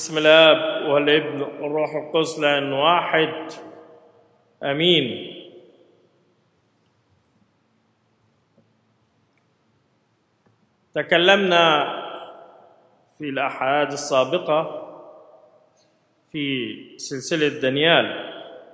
بسم الاب والابن والروح القدس لان واحد امين تكلمنا في الاحاد السابقه في سلسله دانيال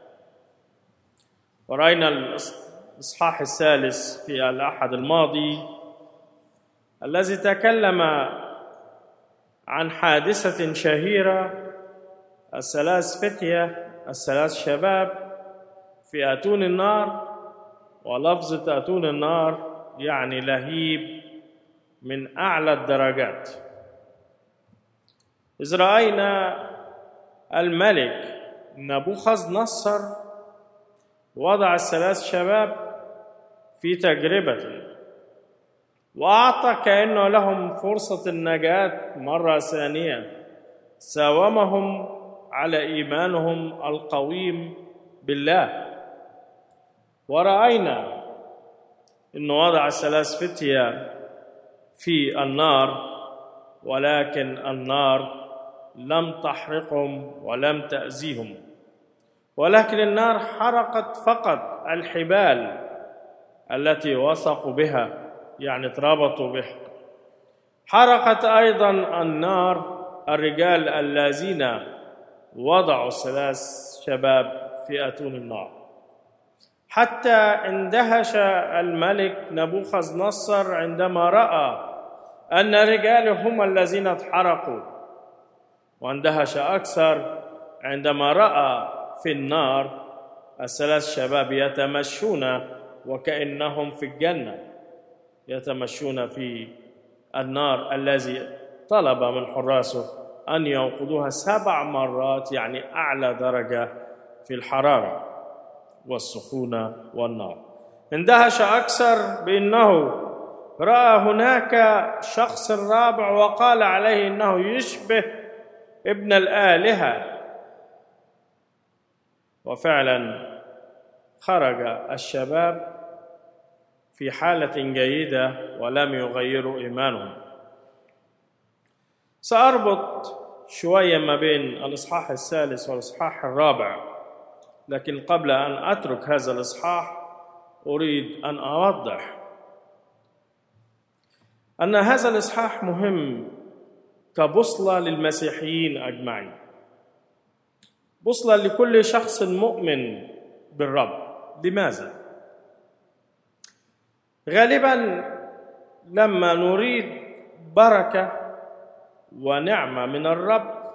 وراينا الاصحاح الثالث في الاحد الماضي الذي تكلم عن حادثة شهيرة الثلاث فتية الثلاث شباب في أتون النار ولفظة أتون النار يعني لهيب من أعلى الدرجات إذ رأينا الملك نبوخذ نصر وضع الثلاث شباب في تجربة وأعطى كأنه لهم فرصة النجاة مرة ثانية ساومهم على إيمانهم القويم بالله ورأينا أنه وضع ثلاث فتية في النار ولكن النار لم تحرقهم ولم تأذيهم ولكن النار حرقت فقط الحبال التي وثقوا بها يعني ترابطوا به حرقت ايضا النار الرجال الذين وضعوا ثلاث شباب في اتون النار حتى اندهش الملك نبوخذ نصر عندما راى ان رجال هم الذين اتحرقوا واندهش اكثر عندما راى في النار الثلاث شباب يتمشون وكانهم في الجنه يتمشون في النار الذي طلب من حراسه أن يوقدوها سبع مرات يعني أعلى درجة في الحرارة والسخونة والنار اندهش أكثر بأنه رأى هناك شخص رابع وقال عليه إنه يشبه ابن الآلهة وفعلا خرج الشباب في حالة جيدة ولم يغيروا إيمانهم سأربط شوية ما بين الإصحاح الثالث والإصحاح الرابع لكن قبل أن أترك هذا الإصحاح أريد أن أوضح أن هذا الإصحاح مهم كبصلة للمسيحيين أجمعين بصلة لكل شخص مؤمن بالرب لماذا؟ غالبا لما نريد بركه ونعمه من الرب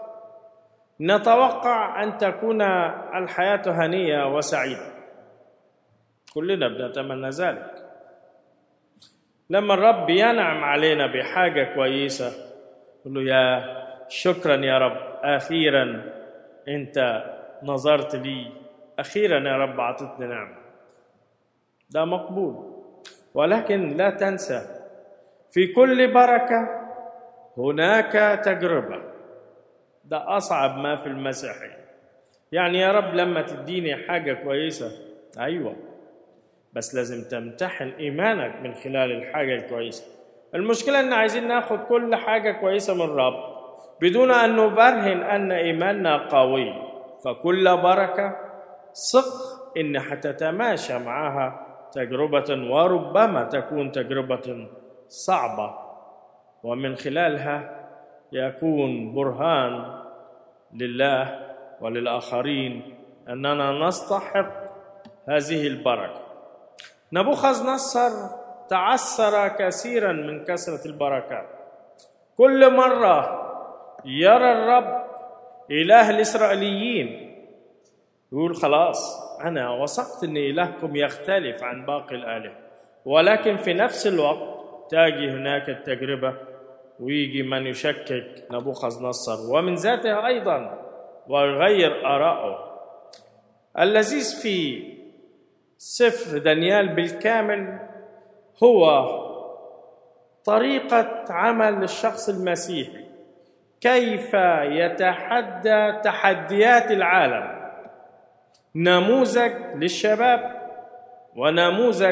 نتوقع ان تكون الحياه هنيه وسعيده كلنا بنتمنى ذلك لما الرب ينعم علينا بحاجه كويسه نقول له يا شكرا يا رب اخيرا انت نظرت لي اخيرا يا رب اعطتني نعمه ده مقبول ولكن لا تنسى في كل بركه هناك تجربه ده اصعب ما في المسيحيه يعني يا رب لما تديني حاجه كويسه ايوه بس لازم تمتحن ايمانك من خلال الحاجه الكويسه المشكله ان عايزين ناخد كل حاجه كويسه من الرب بدون ان نبرهن ان ايماننا قوي فكل بركه ثق ان حتتماشى معها تجربة وربما تكون تجربة صعبة ومن خلالها يكون برهان لله وللآخرين أننا نستحق هذه البركة نبوخذ نصر تعثر كثيرا من كثرة البركات كل مرة يرى الرب إله الإسرائيليين يقول خلاص أنا وثقت أن إلهكم يختلف عن باقي الآلهة ولكن في نفس الوقت تاجي هناك التجربة ويجي من يشكك نبوخذ نصر ومن ذاته أيضا ويغير آراءه اللذيذ في سفر دانيال بالكامل هو طريقة عمل الشخص المسيحي كيف يتحدى تحديات العالم نموذج للشباب ونموذج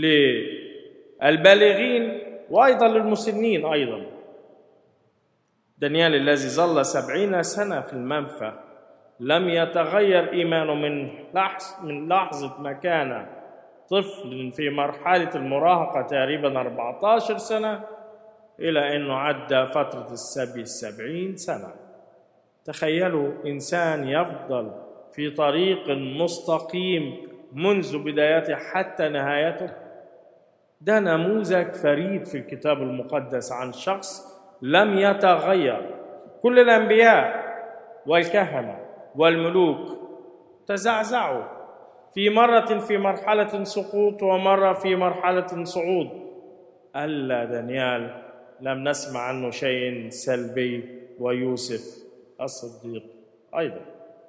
للبالغين وايضا للمسنين ايضا دانيال الذي ظل سبعين سنة في المنفى لم يتغير إيمانه من لحظة من لحظة ما كان طفل في مرحلة المراهقة تقريبا 14 سنة إلى أنه عدى فترة السبي السبعين سنة تخيلوا إنسان يفضل في طريق مستقيم منذ بدايته حتى نهايته ده نموذج فريد في الكتاب المقدس عن شخص لم يتغير كل الأنبياء والكهنة والملوك تزعزعوا في مرة في مرحلة سقوط ومرة في مرحلة صعود ألا دانيال لم نسمع عنه شيء سلبي ويوسف الصديق أيضا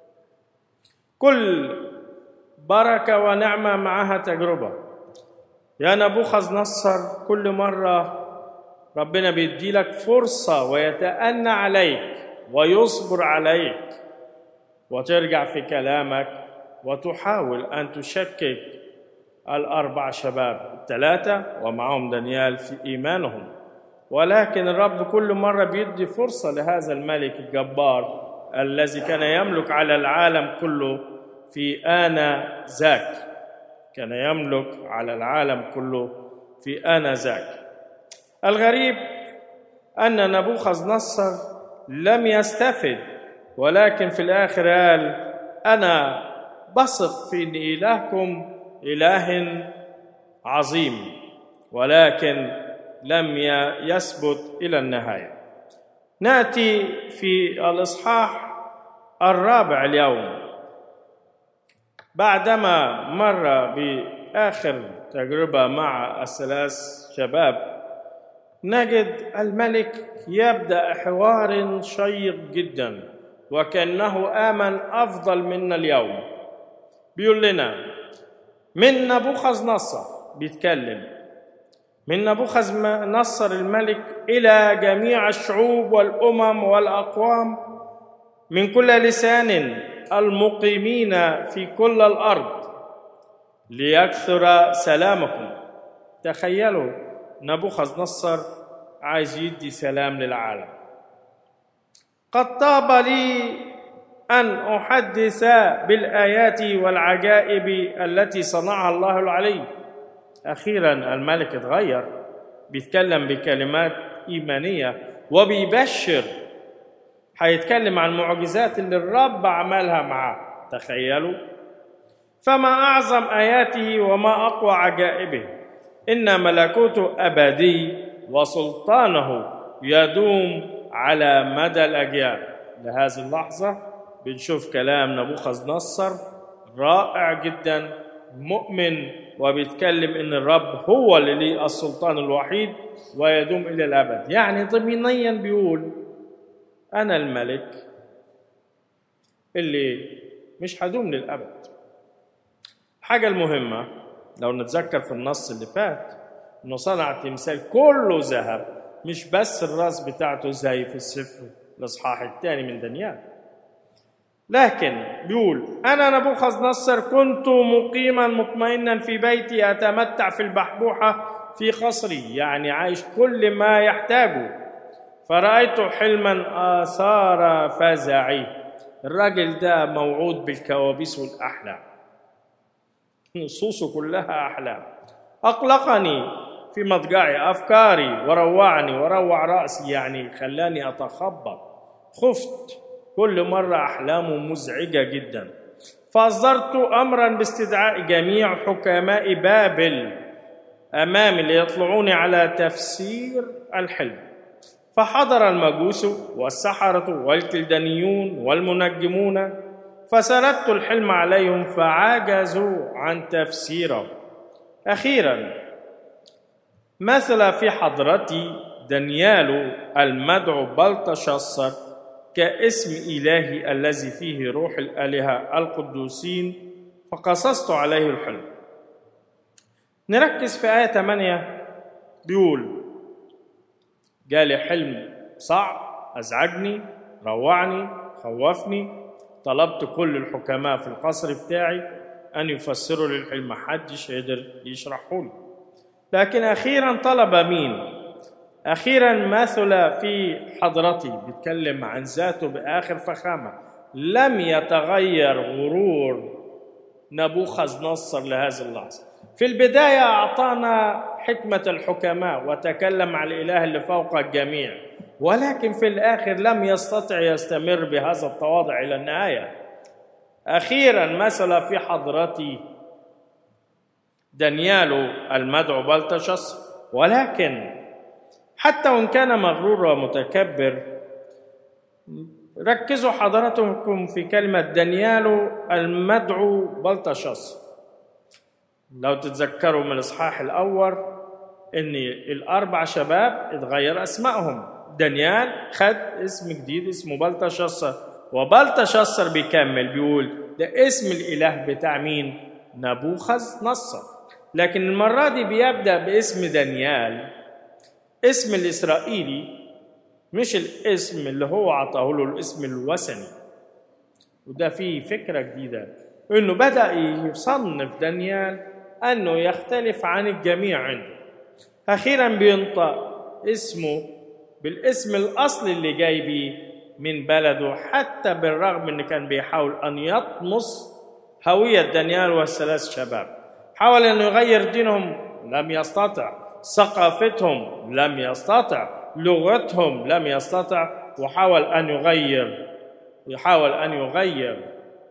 كل بركة ونعمة معها تجربة يا نبوخذ نصر كل مرة ربنا بيدي لك فرصة ويتأنى عليك ويصبر عليك وترجع في كلامك وتحاول أن تشكك الأربع شباب الثلاثة ومعهم دانيال في إيمانهم ولكن الرب كل مرة بيدي فرصة لهذا الملك الجبار الذي كان يملك على العالم كله في آن ذاك كان يملك على العالم كله في آن ذاك الغريب أن نبوخذ نصر لم يستفد ولكن في الآخر قال أنا بثق في أن إلهكم إله عظيم ولكن لم يثبت إلى النهاية نأتي في الإصحاح الرابع اليوم بعدما مر بآخر تجربة مع الثلاث شباب نجد الملك يبدأ حوار شيق جدا وكأنه آمن أفضل منا اليوم بيقول لنا من نبوخذ نصر بيتكلم من نبوخذ نصر الملك إلى جميع الشعوب والأمم والأقوام من كل لسان المقيمين في كل الأرض ليكثر سلامكم تخيلوا نبوخذ نصر عايز يدي سلام للعالم قد طاب لي أن أحدث بالآيات والعجائب التي صنعها الله العلي أخيرا الملك اتغير بيتكلم بكلمات إيمانية وبيبشر هيتكلم عن المعجزات اللي الرب عملها معاه تخيلوا فما أعظم آياته وما أقوى عجائبه إن ملكوته أبدي وسلطانه يدوم على مدى الأجيال لهذه اللحظة بنشوف كلام نبوخذ نصر رائع جدا مؤمن وبيتكلم ان الرب هو اللي ليه السلطان الوحيد ويدوم الى الابد يعني ضمنيا بيقول انا الملك اللي مش هدوم للابد الحاجه المهمه لو نتذكر في النص اللي فات انه صنع تمثال كله ذهب مش بس الراس بتاعته زي في السفر الاصحاح الثاني من دانيال لكن بيقول انا نبوخذ نصر كنت مقيما مطمئنا في بيتي اتمتع في البحبوحه في قصري يعني عايش كل ما يحتاجه فرأيت حلما آثار فزعي الراجل ده موعود بالكوابيس والأحلام نصوصه كلها أحلام أقلقني في مضجعي أفكاري وروعني وروع رأسي يعني خلاني أتخبط خفت كل مرة أحلامه مزعجة جدا فأصدرت أمرا باستدعاء جميع حكماء بابل أمامي ليطلعون على تفسير الحلم فحضر المجوس والسحرة والكلدانيون والمنجمون فسردت الحلم عليهم فعجزوا عن تفسيره أخيرا مثل في حضرتي دانيال المدعو بلطشصر كاسم إلهي الذي فيه روح الآلهة القدوسين فقصصت عليه الحلم نركز في آية 8 بيقول جالي حلم صعب أزعجني روعني خوفني طلبت كل الحكماء في القصر بتاعي أن يفسروا لي الحلم محدش قدر يشرحه لي لكن أخيرا طلب مين أخيرا مثل في حضرتي بيتكلم عن ذاته بآخر فخامة لم يتغير غرور نبوخذ نصر لهذه اللحظة في البداية أعطانا حكمة الحكماء وتكلم عن الإله اللي فوق الجميع ولكن في الآخر لم يستطع يستمر بهذا التواضع إلى النهاية أخيرا مثل في حضرتي دانيال المدعو بلتشس ولكن حتى وإن كان مغرور ومتكبر ركزوا حضراتكم في كلمة دانيال المدعو بلتشس لو تتذكروا من الإصحاح الأول إن الأربع شباب اتغير أسمائهم دانيال خد اسم جديد اسمه بلتشسر وبلتشسر بيكمل بيقول ده اسم الإله بتاع مين؟ نبوخذ نصر لكن المرة دي بيبدأ باسم دانيال اسم الإسرائيلي مش الاسم اللي هو عطاه له الاسم الوثني وده فيه فكرة جديدة انه بدأ يصنف دانيال انه يختلف عن الجميع عنده اخيرا بينطق اسمه بالاسم الاصلي اللي جاي بيه من بلده حتى بالرغم ان كان بيحاول ان يطمس هوية دانيال والثلاث شباب حاول أن يغير دينهم لم يستطع ثقافتهم لم يستطع لغتهم لم يستطع وحاول أن يغير يحاول أن يغير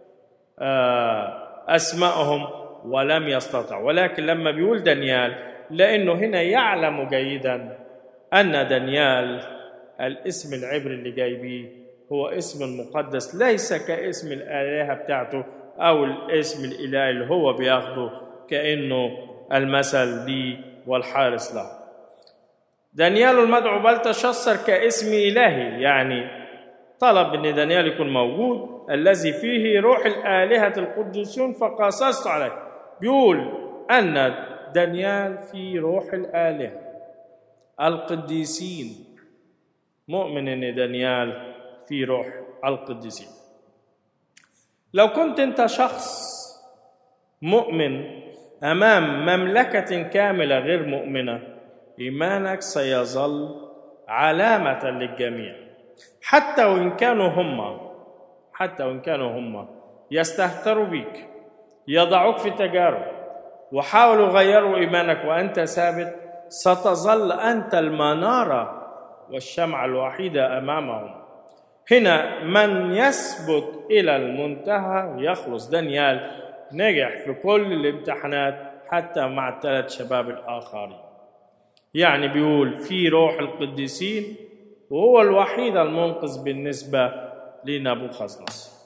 أسمائهم ولم يستطع ولكن لما بيقول دانيال لأنه هنا يعلم جيدا أن دانيال الاسم العبري اللي جاي بيه هو اسم مقدس ليس كاسم الآلهة بتاعته أو الاسم الإلهي اللي هو بياخده كأنه المثل لي والحارس له دانيال المدعو بلتشسر كاسم إلهي يعني طلب أن دانيال يكون موجود الذي فيه روح الآلهة القدوسون فقاصصت عليه بيقول أن دانيال في روح الآلهة القديسين مؤمن أن دانيال في روح القديسين لو كنت أنت شخص مؤمن امام مملكه كامله غير مؤمنه ايمانك سيظل علامه للجميع حتى وان كانوا هم حتى وان كانوا هم يستهتروا بك يضعوك في تجارب وحاولوا يغيروا ايمانك وانت ثابت ستظل انت المناره والشمعه الوحيده امامهم هنا من يثبت الى المنتهى يخلص دانيال نجح في كل الامتحانات حتى مع الثلاث شباب الآخرين يعني بيقول في روح القديسين وهو الوحيد المنقذ بالنسبة لنبوخذ نصر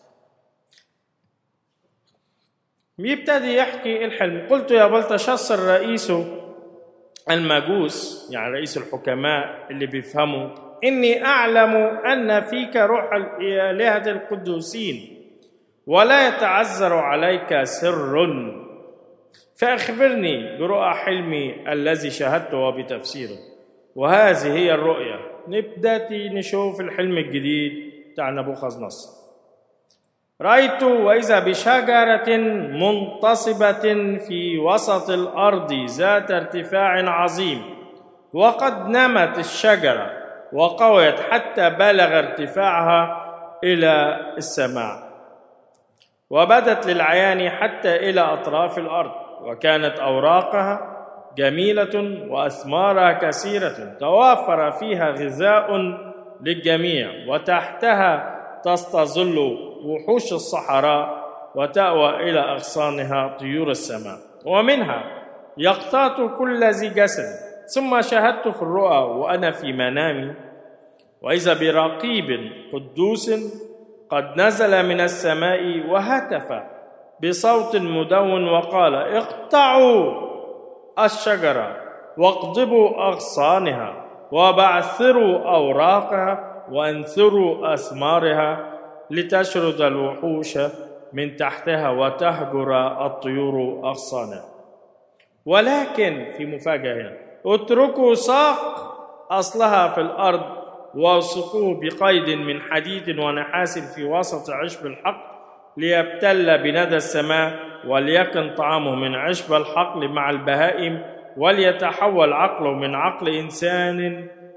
بيبتدي يحكي الحلم قلت يا بلتشصر رئيس المجوس يعني رئيس الحكماء اللي بيفهموا إني أعلم أن فيك روح الآلهة القدوسين ولا يتعذر عليك سر فأخبرني برؤى حلمي الذي شاهدته وبتفسيره وهذه هي الرؤية نبدأ نشوف الحلم الجديد بتاع نبوخذ نصر رأيت وإذا بشجرة منتصبة في وسط الأرض ذات ارتفاع عظيم وقد نمت الشجرة وقويت حتى بلغ ارتفاعها إلى السماء وبدت للعيان حتى إلى أطراف الأرض وكانت أوراقها جميلة وأثمارها كثيرة توافر فيها غذاء للجميع وتحتها تستظل وحوش الصحراء وتأوى إلى أغصانها طيور السماء ومنها يقتات كل ذي جسد ثم شاهدت في الرؤى وأنا في منامي وإذا برقيب قدوس قد نزل من السماء وهتف بصوت مدون وقال اقطعوا الشجره واقضبوا اغصانها وبعثروا اوراقها وانثروا اثمارها لتشرد الوحوش من تحتها وتهجر الطيور اغصانها ولكن في مفاجاه هنا اتركوا ساق اصلها في الارض والصقوه بقيد من حديد ونحاس في وسط عشب الحق ليبتل بندى السماء وليكن طعامه من عشب الحقل مع البهائم وليتحول عقله من عقل انسان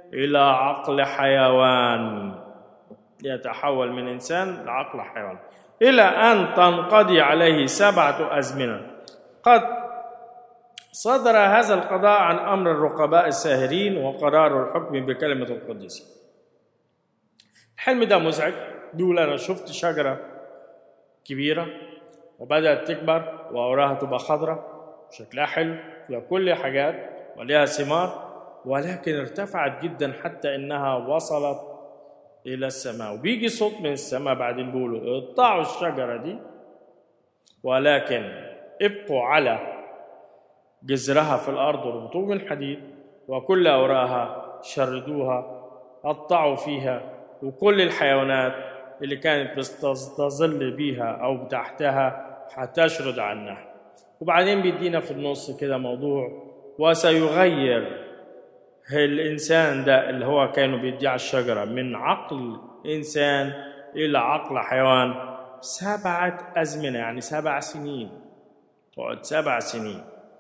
إلى عقل حيوان يتحول من إنسان لعقل حيوان إلى أن تنقضي عليه سبعة أزمنة قد صدر هذا القضاء عن أمر الرقباء الساهرين وقرار الحكم بكلمة القدس الحلم ده مزعج بيقول أنا شفت شجرة كبيرة وبدأت تكبر وأوراقها تبقى خضراء شكلها حلو فيها كل حاجات وليها ثمار ولكن ارتفعت جدا حتى إنها وصلت إلى السماء وبيجي صوت من السماء بعدين بيقولوا اقطعوا الشجرة دي ولكن ابقوا على جذرها في الأرض وربطوه بالحديد وكل أوراقها شردوها قطعوا فيها وكل الحيوانات اللي كانت بتظل بيها أو تحتها هتشرد عنها وبعدين بيدينا في النص كده موضوع وسيغير الإنسان ده اللي هو كانوا بيدعي الشجرة من عقل إنسان إلى عقل حيوان سبعة أزمنة يعني سبع سنين تقعد سبع سنين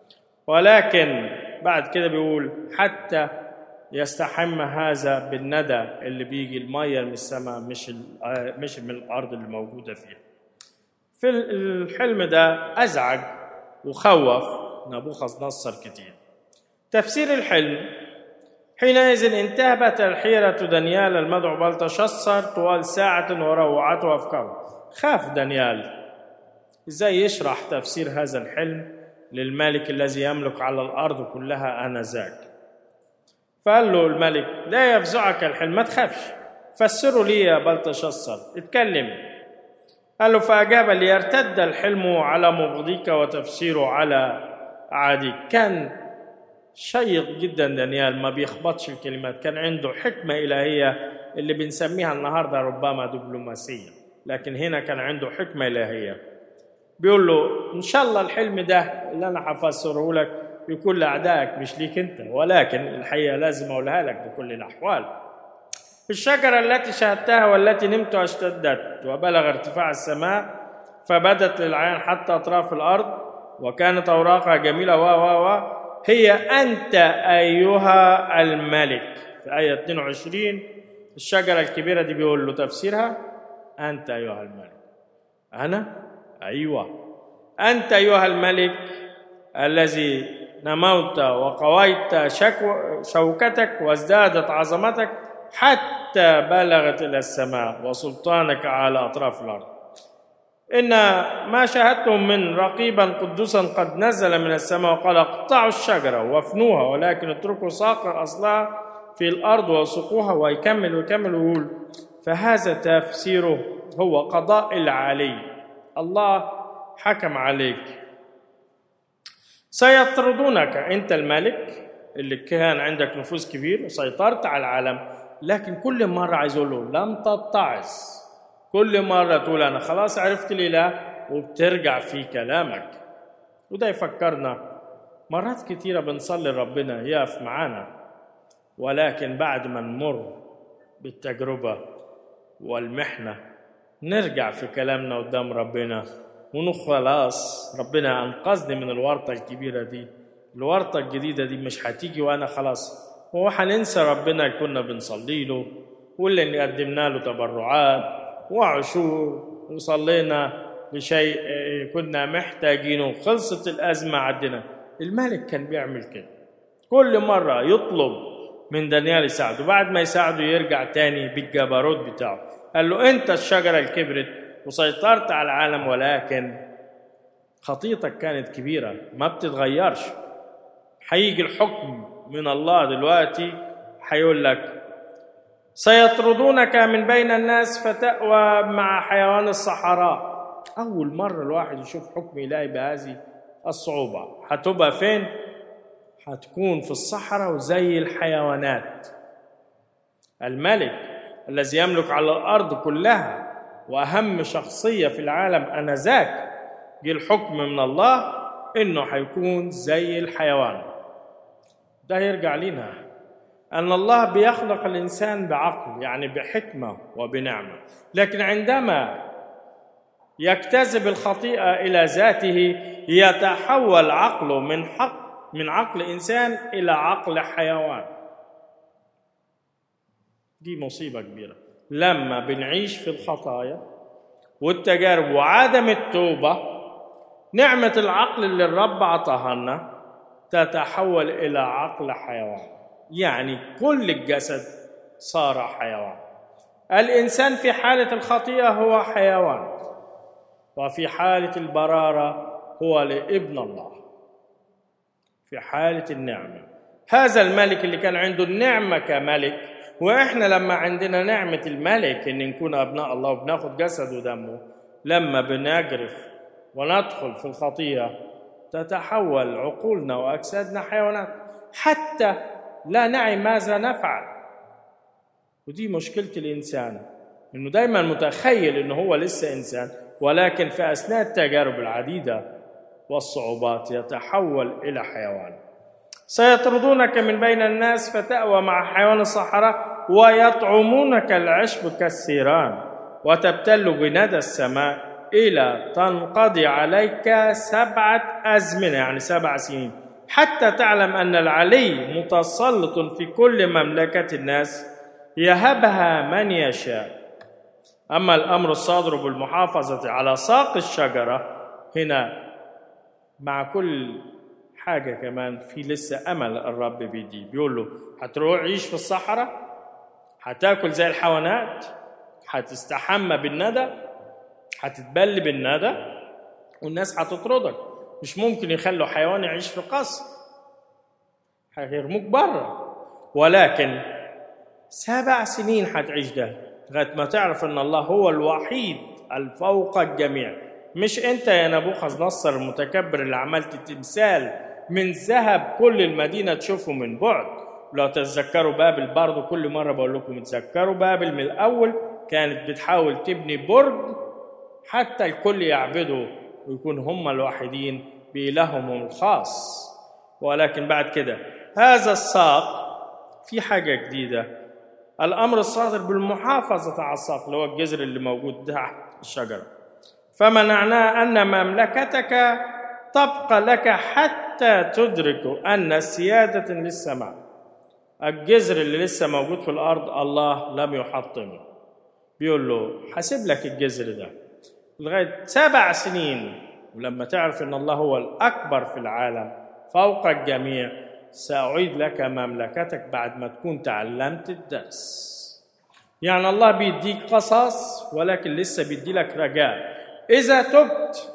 ولكن بعد كده بيقول حتى يستحم هذا بالندى اللي بيجي المية من السماء مش مش من الأرض اللي موجودة فيها في الحلم ده أزعج وخوف نبوخذ نصر كتير تفسير الحلم حينئذ انتهبت الحيرة دانيال المدعو بلتشصر طوال ساعة وروعته أفكاره خاف دانيال ازاي يشرح تفسير هذا الحلم للملك الذي يملك على الأرض كلها آنذاك فقال له الملك لا يفزعك الحلم ما تخافش فسره لي يا بلتشصر اتكلم قال له فأجاب ليرتد الحلم على مبغضيك وتفسيره على عاديك كان شيق جدا دانيال ما بيخبطش الكلمات كان عنده حكمة إلهية اللي بنسميها النهاردة ربما دبلوماسية لكن هنا كان عنده حكمة إلهية بيقول له إن شاء الله الحلم ده اللي أنا هفسره لك يكون لأعدائك مش ليك أنت ولكن الحقيقة لازم أقولها لك بكل الأحوال الشجرة التي شاهدتها والتي نمت اشتدت وبلغ ارتفاع السماء فبدت للعيان حتى أطراف الأرض وكانت أوراقها جميلة و و و هي أنت أيها الملك في آية 22 الشجرة الكبيرة دي بيقول له تفسيرها أنت أيها الملك أنا أيوة أنت أيها الملك الذي نموت وقويت شكو شوكتك وازدادت عظمتك حتى بلغت إلى السماء وسلطانك على أطراف الأرض إن ما شاهدتم من رقيبا قدوسا قد نزل من السماء وقال اقطعوا الشجرة وافنوها ولكن اتركوا ساق أصلها في الأرض وسقوها ويكمل ويكمل ويقول فهذا تفسيره هو قضاء العلي الله حكم عليك سيطردونك أنت الملك اللي كان عندك نفوذ كبير وسيطرت على العالم لكن كل مرة عايز أقول له لم تتعظ كل مرة تقول أنا خلاص عرفت الإله وبترجع في كلامك وده يفكرنا مرات كتيرة بنصلي ربنا يقف معانا ولكن بعد ما نمر بالتجربة والمحنة نرجع في كلامنا قدام ربنا ونقول خلاص ربنا أنقذني من الورطة الكبيرة دي الورطة الجديدة دي مش هتيجي وأنا خلاص هو هننسى ربنا اللي كنا بنصلي له واللي قدمنا له تبرعات وعشور وصلينا لشيء كنا محتاجينه خلصت الأزمة عندنا الملك كان بيعمل كده كل مرة يطلب من دانيال يساعده بعد ما يساعده يرجع تاني بالجبروت بتاعه قال له انت الشجرة اللي كبرت وسيطرت على العالم ولكن خطيتك كانت كبيرة ما بتتغيرش هيجي الحكم من الله دلوقتي هيقول لك سيطردونك من بين الناس فتأوى مع حيوان الصحراء أول مرة الواحد يشوف حكم إلهي بهذه الصعوبة هتبقى فين؟ هتكون في الصحراء وزي الحيوانات الملك الذي يملك على الأرض كلها وأهم شخصية في العالم أنذاك جه الحكم من الله إنه هيكون زي الحيوان ده يرجع لنا أن الله بيخلق الإنسان بعقل يعني بحكمة وبنعمة لكن عندما يجتذب الخطيئة إلى ذاته يتحول عقله من حق من عقل إنسان إلى عقل حيوان دي مصيبة كبيرة لما بنعيش في الخطايا والتجارب وعدم التوبة نعمة العقل اللي الرب عطاها لنا تتحول إلى عقل حيوان يعني كل الجسد صار حيوان الإنسان في حالة الخطيئة هو حيوان وفي حالة البرارة هو لابن الله في حالة النعمة هذا الملك اللي كان عنده النعمة كملك واحنا لما عندنا نعمة الملك ان نكون ابناء الله وبناخد جسد ودمه لما بنجرف وندخل في الخطية تتحول عقولنا واجسادنا حيوانات حتى لا نعي ماذا نفعل ودي مشكلة الإنسان إنه دايما متخيل إنه هو لسه إنسان ولكن في أثناء التجارب العديدة والصعوبات يتحول إلى حيوان سيطردونك من بين الناس فتأوى مع حيوان الصحراء ويطعمونك العشب كالثيران وتبتل بندى السماء إلى تنقضي عليك سبعة أزمنة يعني سبع سنين حتى تعلم أن العلي متسلط في كل مملكة الناس يهبها من يشاء أما الأمر الصادر بالمحافظة على ساق الشجرة هنا مع كل حاجة كمان في لسه أمل الرب بيدي بيقول له هتروح عيش في الصحراء هتاكل زي الحيوانات هتستحمى بالندى هتتبل بالندى والناس هتطردك مش ممكن يخلوا حيوان يعيش في قصر هيرموك بره ولكن سبع سنين هتعيش ده لغايه ما تعرف ان الله هو الوحيد الفوق الجميع مش انت يا نبوخذ نصر المتكبر اللي عملت تمثال من ذهب كل المدينه تشوفه من بعد لو تتذكروا بابل برضه كل مره بقول لكم تذكروا بابل من الاول كانت بتحاول تبني برج حتى الكل يعبده ويكون هم الوحيدين بإلههم الخاص ولكن بعد كده هذا الساق في حاجة جديدة الأمر الصادر بالمحافظة على الساق اللي هو الجذر اللي موجود تحت الشجرة فمنعناه أن مملكتك تبقى لك حتى تدرك أن سيادة للسماء الجذر اللي لسه موجود في الأرض الله لم يحطمه بيقول له حاسب لك الجذر ده لغاية سبع سنين ولما تعرف أن الله هو الأكبر في العالم فوق الجميع سأعيد لك مملكتك بعد ما تكون تعلمت الدرس يعني الله بيديك قصص ولكن لسه بيدي لك رجاء إذا تبت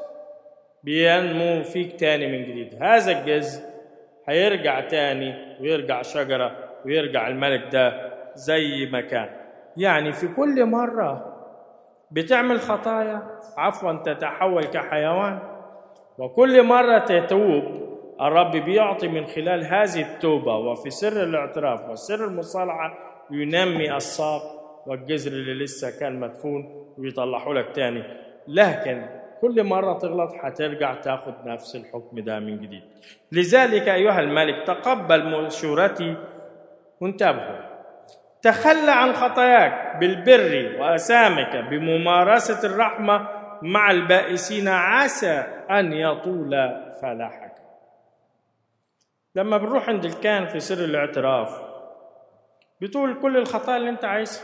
بينمو فيك تاني من جديد هذا الجزء هيرجع تاني ويرجع شجرة ويرجع الملك ده زي ما كان يعني في كل مرة بتعمل خطايا عفوا تتحول كحيوان وكل مرة تتوب الرب بيعطي من خلال هذه التوبة وفي سر الاعتراف وسر المصالحة ينمي الساق والجذر اللي لسه كان مدفون ويطلعوا لك تاني لكن كل مرة تغلط هترجع تاخد نفس الحكم ده من جديد لذلك أيها الملك تقبل مشورتي وانتبهوا تخلى عن خطاياك بالبر وأسامك بممارسة الرحمة مع البائسين عسى أن يطول فلاحك لما بنروح عند الكاهن في سر الاعتراف بتقول كل الخطايا اللي انت عايزها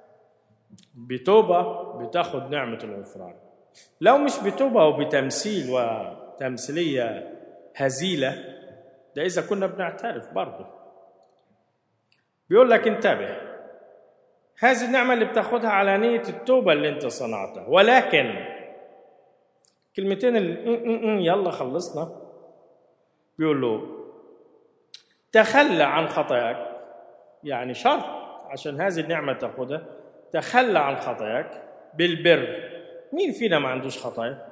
بتوبة بتاخد نعمة الغفران لو مش بتوبة وبتمثيل وتمثيلية هزيلة ده إذا كنا بنعترف برضه بيقول لك انتبه هذه النعمة اللي بتاخدها على نية التوبة اللي انت صنعتها ولكن كلمتين اللي يلا خلصنا بيقول له تخلى عن خطاياك يعني شرط عشان هذه النعمة تاخدها تخلى عن خطاياك بالبر مين فينا ما عندوش خطايا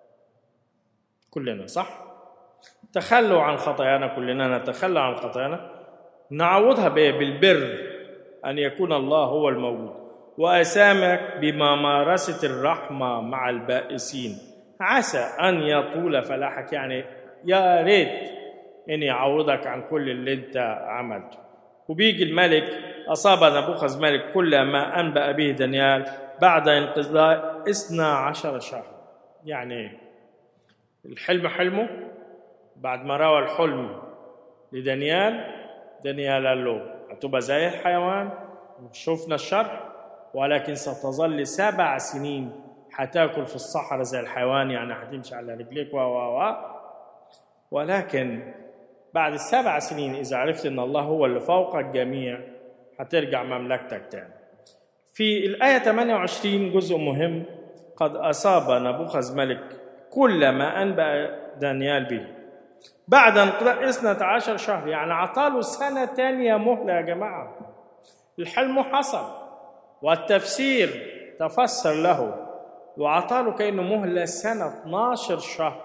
كلنا صح تخلوا عن خطايانا كلنا نتخلى عن خطايانا نعوضها بايه بالبر ان يكون الله هو الموجود واسامك بممارسه الرحمه مع البائسين عسى ان يطول فلاحك يعني يا ريت اني يعوضك عن كل اللي انت عملته وبيجي الملك اصاب نبوخذ ملك كل ما انبأ به دانيال بعد انقضاء اثنا عشر شهر يعني الحلم حلمه بعد ما روى الحلم لدانيال دانيال قال له هتبقى زي الحيوان شفنا الشرح ولكن ستظل سبع سنين هتاكل في الصحراء زي الحيوان يعني هتمشي على رجليك و و و ولكن بعد السبع سنين إذا عرفت أن الله هو اللي فوق الجميع هترجع مملكتك تاني في الآية 28 جزء مهم قد أصاب نبوخذ ملك كل ما أنبأ دانيال به بعد انقضاء 12 شهر يعني عطاله سنة تانية مهلة يا جماعة الحلم حصل والتفسير تفسر له وعطاله كأنه مهلة سنة 12 شهر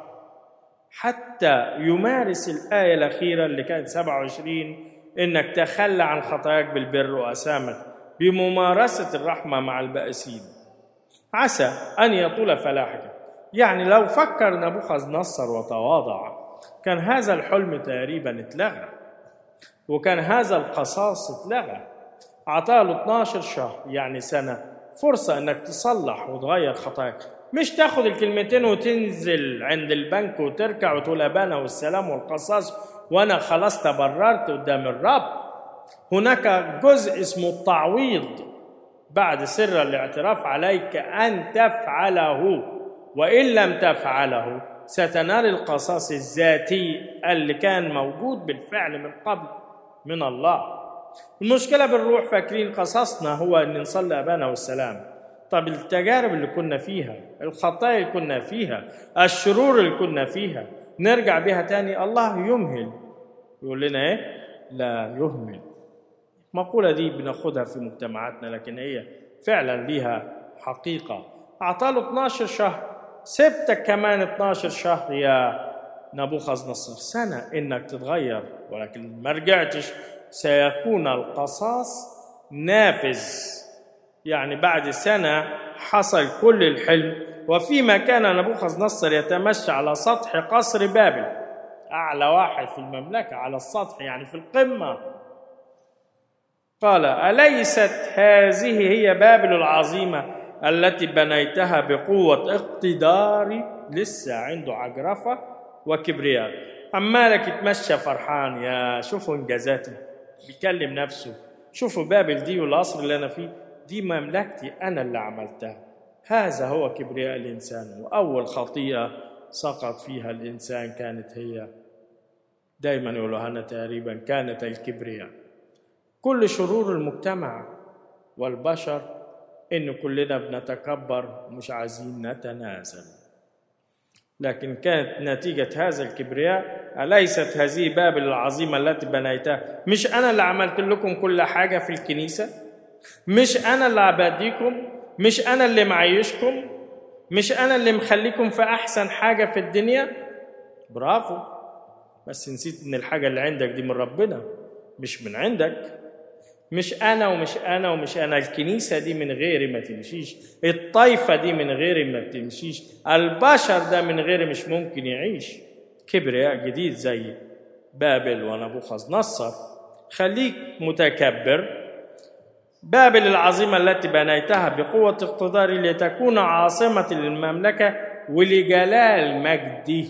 حتى يمارس الآية الأخيرة اللي كانت 27 إنك تخلى عن خطاياك بالبر وأسامك بممارسة الرحمة مع البائسين عسى أن يطول فلاحك يعني لو فكر نبوخذ نصر وتواضع كان هذا الحلم تقريبا اتلغى وكان هذا القصاص اتلغى عطاله 12 شهر يعني سنة فرصة انك تصلح وتغير خطاياك مش تاخد الكلمتين وتنزل عند البنك وتركع وتقول ابانا والسلام والقصاص وانا خلاص تبررت قدام الرب هناك جزء اسمه التعويض بعد سر الاعتراف عليك ان تفعله وان لم تفعله ستنال القصاص الذاتي اللي كان موجود بالفعل من قبل من الله المشكلة بالروح فاكرين قصصنا هو أن نصلي أبانا والسلام طب التجارب اللي كنا فيها الخطايا اللي كنا فيها الشرور اللي كنا فيها نرجع بها تاني الله يمهل يقول لنا ايه لا يهمل المقولة دي بناخدها في مجتمعاتنا لكن هي فعلا ليها حقيقة أعطاله 12 شهر سبتك كمان 12 شهر يا نبوخذ نصر سنة إنك تتغير ولكن ما رجعتش سيكون القصاص نافذ يعني بعد سنة حصل كل الحلم وفيما كان نبوخذ نصر يتمشى على سطح قصر بابل أعلى واحد في المملكة على السطح يعني في القمة قال أليست هذه هي بابل العظيمة التي بنيتها بقوة اقتداري لسه عنده عجرفة وكبرياء عمالك يتمشى فرحان يا شوفوا انجازاتي بيكلم نفسه شوفوا بابل دي والقصر اللي انا فيه دي مملكتي انا اللي عملتها هذا هو كبرياء الانسان واول خطيئه سقط فيها الانسان كانت هي دايما يقولوا لنا تقريبا كانت الكبرياء كل شرور المجتمع والبشر ان كلنا بنتكبر ومش عايزين نتنازل لكن كانت نتيجة هذا الكبرياء أليست هذه بابل العظيمة التي بنيتها مش أنا اللي عملت لكم كل حاجة في الكنيسة مش أنا اللي عباديكم مش أنا اللي معيشكم مش أنا اللي مخليكم في أحسن حاجة في الدنيا برافو بس نسيت إن الحاجة اللي عندك دي من ربنا مش من عندك مش انا ومش انا ومش انا الكنيسه دي من غيري ما تمشيش الطائفه دي من غيري ما بتمشيش البشر ده من غيري مش ممكن يعيش كبرياء جديد زي بابل ونبوخذ نصر خليك متكبر بابل العظيمة التي بنيتها بقوة اقتداري لتكون عاصمة للمملكة ولجلال مجدي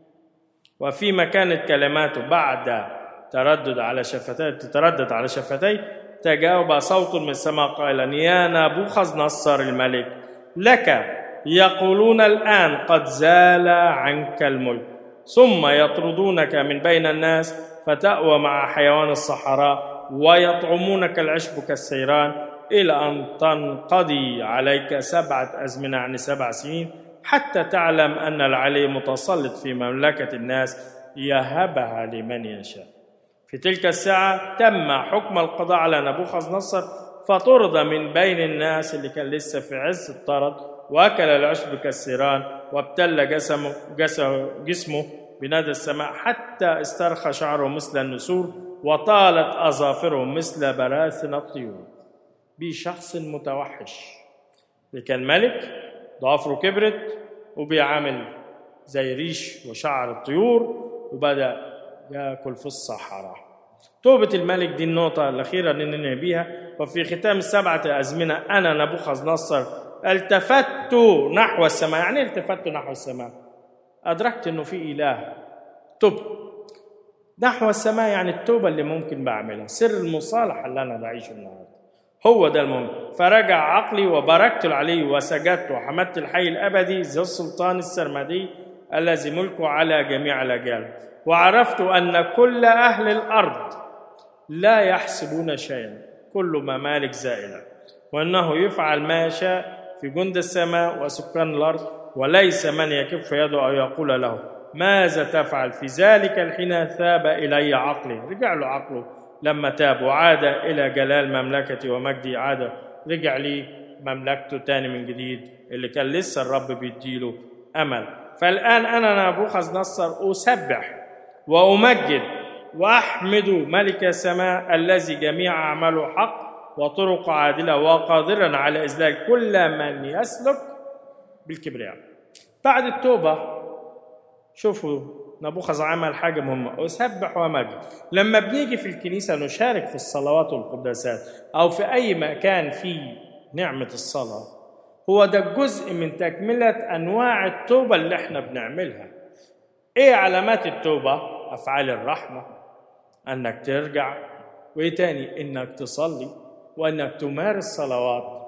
وفيما كانت كلماته بعد تردد على شفتي تتردد على شفتي تجاوب صوت من السماء قائلا يا نبوخذ نصر الملك لك يقولون الآن قد زال عنك الملك ثم يطردونك من بين الناس فتأوى مع حيوان الصحراء ويطعمونك العشب كالسيران إلى أن تنقضي عليك سبعة أزمنة يعني سبع سنين حتى تعلم أن العلي متسلط في مملكة الناس يهبها لمن يشاء في تلك الساعة تم حكم القضاء على نبوخذ نصر فطرد من بين الناس اللي كان لسه في عز الطرد وأكل العشب كالسيران وابتل جسمه, جسمه, جسمه بنادى السماء حتى استرخى شعره مثل النسور وطالت أظافره مثل براثن الطيور بشخص متوحش اللي كان ملك ضوافره كبرت وبيعامل زي ريش وشعر الطيور وبدأ ياكل في الصحراء توبة الملك دي النقطة الأخيرة اللي ننهي بيها وفي ختام السبعة أزمنة أنا نبوخذ نصر التفت نحو السماء يعني التفت نحو السماء أدركت إنه في إله تب نحو السماء يعني التوبة اللي ممكن بعملها سر المصالحة اللي أنا بعيشه النهاردة هو ده المهم فرجع عقلي وباركت العلي وسجدت وحمدت الحي الابدي ذي السلطان السرمدي الذي ملكه على جميع الاجيال وعرفت ان كل اهل الارض لا يحسبون شيئا كل ممالك زائله وانه يفعل ما يشاء في جند السماء وسكان الارض وليس من يكف يده او يقول له ماذا تفعل في ذلك الحين ثاب الي عقلي رجع له عقله لما تاب وعاد الى جلال مملكتي ومجدي عاد رجع لي مملكته تاني من جديد اللي كان لسه الرب بيديله امل فالان انا نبوخذ نصر اسبح وامجد واحمد ملك السماء الذي جميع اعماله حق وطرق عادله وقادرا على اذلال كل من يسلك بالكبرياء بعد التوبه شوفوا نبوخذ عمل حاجة مهمة أسبح ومجد لما بنيجي في الكنيسة نشارك في الصلوات والقداسات أو في أي مكان فيه نعمة الصلاة هو ده جزء من تكملة أنواع التوبة اللي احنا بنعملها إيه علامات التوبة؟ أفعال الرحمة أنك ترجع وإيه تاني؟ إنك تصلي وإنك تمارس صلوات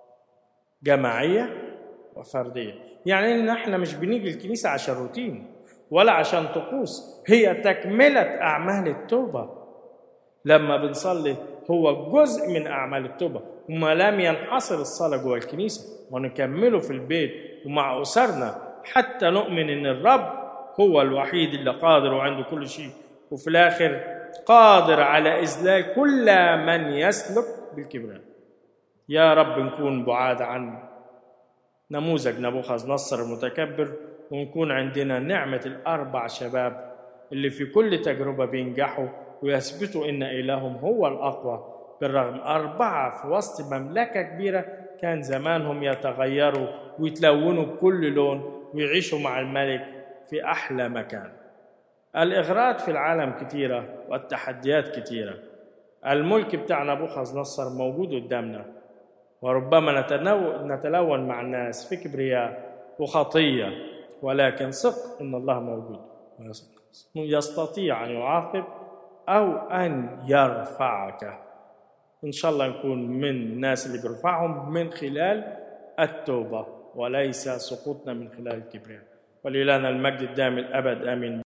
جماعية وفردية يعني إن احنا مش بنيجي الكنيسة عشان روتين ولا عشان طقوس هي تكملة أعمال التوبة لما بنصلي هو جزء من أعمال التوبة وما لم ينحصر الصلاة جوه الكنيسة ونكمله في البيت ومع أسرنا حتى نؤمن إن الرب هو الوحيد اللي قادر وعنده كل شيء وفي الآخر قادر على إذلال كل من يسلك بالكبرياء يا رب نكون بعاد عن نموذج نبوخذ نصر المتكبر ونكون عندنا نعمة الأربع شباب اللي في كل تجربة بينجحوا ويثبتوا إن إلههم هو الأقوى بالرغم أربعة في وسط مملكة كبيرة كان زمانهم يتغيروا ويتلونوا بكل لون ويعيشوا مع الملك في أحلى مكان الإغراءات في العالم كتيرة والتحديات كتيرة الملك بتاع نبوخذ نصر موجود قدامنا وربما نتلون مع الناس في كبرياء وخطيه ولكن ثق ان الله موجود يستطيع ان يعاقب او ان يرفعك ان شاء الله نكون من الناس اللي بيرفعهم من خلال التوبه وليس سقوطنا من خلال الكبرياء ولإلهنا المجد الدائم الابد امين